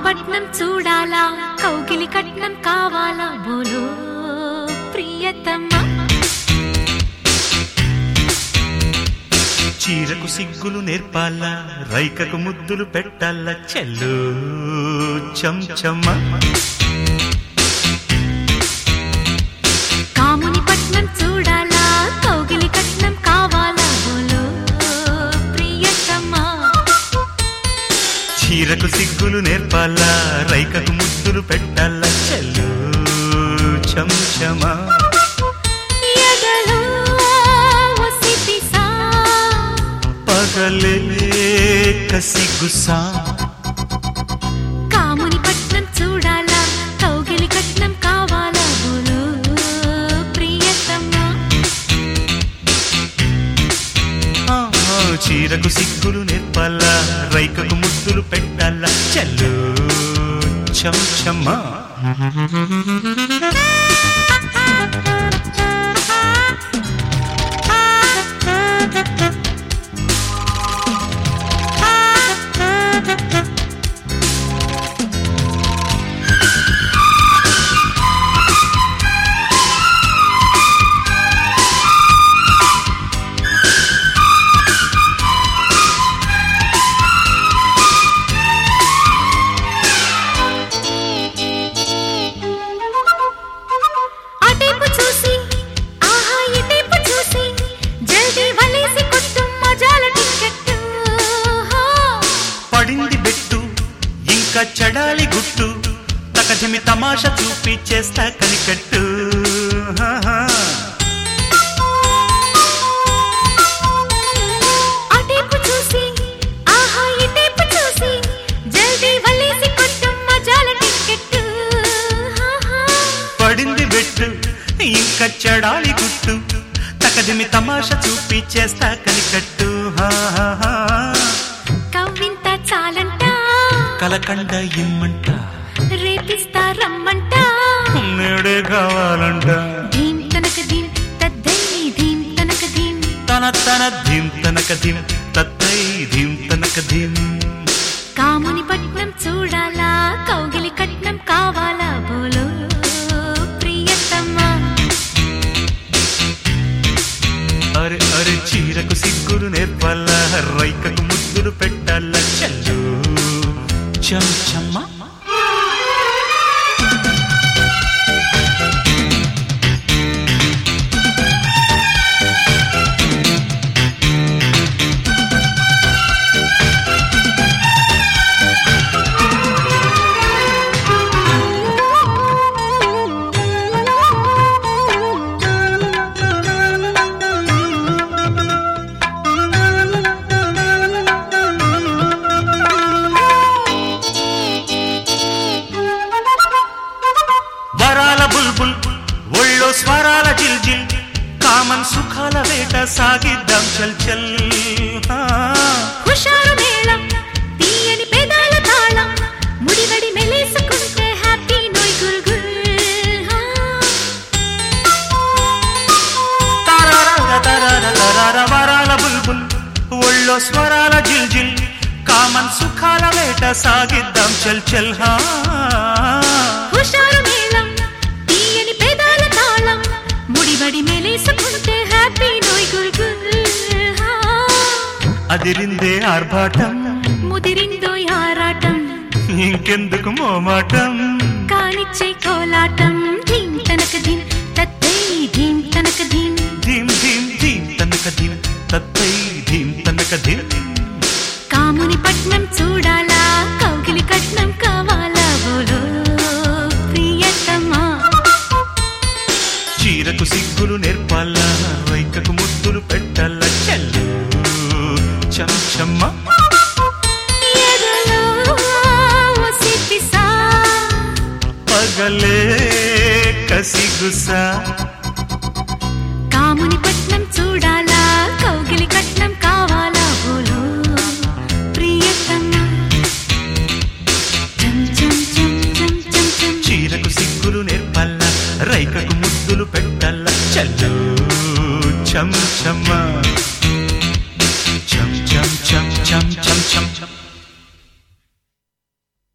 పట్నం చూడాలా కౌగిలి కట్నం కావాలా బోలో ప్రియతమ్మా చీరకు సిగ్గులు నేర్పాలా రైకకు ముద్దులు పెట్టాలా చెల్లు చంచమ్మ కాముని పట్నం చూడాలా కౌగిలి కట్నం కావాలా బోలో ప్రియతమ్మా చీరకు సిగ్గులు నేర్పాలా రైకకు ముద్దులు పెట్టాలా చెల్లు చంచమ ఎదలో ఒసిపిసా పగలే కసిగుసా కాముని పట్నం చూడాలా కౌగిలి కట్నం కావాలా బోలో ప్రియతమ్మా ఆహా, చీరకు సిగ్గులు నేర్పాలా రైకకు ముద్దులు పెట్టాలా చెల్లు చంచమ్మ అటేపు చూసి ఆహా ఇటేపు చూసి జల్దీ వలేసి కొట్టు మజాల టికెట్ పడింది బెట్టు ఇంకా చెడాలి గుట్టు తకధిమి తమాషా చూపి చేస్తా కనికట్టు హాహా. అటేపు చూసి ఆహా ఇటేపు చూసి జల్దీ వలేసి కొట్టు మజాల టికెట్ పడింది బెట్టు ఇంకా చెడాలి గుట్టు తకధిమి తమాషా చూపి చేస్తా కనికట్టు హాహాహా. కవ్వింత చాలంట కలకండ ఇమ్మంట రేపిస్తా రమ్మంట నేడే కావాలంట ధీం తనక ధీం తద్దై ధీం తనక ధీం తన తన ధీం తనక ధీం తత్తై ధీం తనక ధీం కాముని పట్నం చూడాలా కౌగిలి కట్నం కావాలా బోలో ప్రియతమ్మా అరే అరే చీరకు సిగ్గులు నేర్పాల రైకకు ముద్దులు పెట్టాల చల్లు చంచమ్మ వరాల బుల్బుల్ ఒళ్ళో స్వరాల జిల్ జిల్ కామన్ సుఖాల వేట సాగిద్దాం చల్ చల్ ఆ. హుషారు మేళం తీయని పెదాల తాళం ముడివడి మెలేసుకుంటే హ్యాపీ నోయ్ గుల్ గుల్ హా. తరార తరార తరార వరాల బుల్బుల్ ఒళ్ళో స్వరాల జిల్ జిల్ కామన్ సుఖాల వేట సాగిద్దాం చల్ చల్ హా హుషారు మేళం తీయని పెదాల తాళం ముడివడి మెలేసుకుంటే హ్యాపీ నోయ్ గుల్ గుల్ హా. అదిరిందే ఆర్భాటం ముదిరిందో యారాటం ఇంకెందుకు మోమాటం కానిచ్చే కోలాటం ధీం తనక ధీం తత్తై ధీం తనక ధీం ధీం ధీం ధీం తనక ధీం తత్తై ధీం తనక ధీం కాముని పట్నం చూడాలా కౌగిలి కట్నం కావాలా బోలో ప్రియతమా చీరకు సిగ్గులు నేర్పాలా వైకకు ముద్దులు పెట్టాల చెల్లు చంచమ్మ ఎదలో ఒసిపిసా పగలే కసిగుసా కాముని పట్నం చూడాలా కౌగిలి కట్నం కావాలా బోలో ప్రియతమా చం చం చం చం చం చం చీరకు సిగ్గులు నేర్పాల రైకకు ముద్దులు పెట్టాల చల్లు చంచమ్మ చం చం చం చం చం చం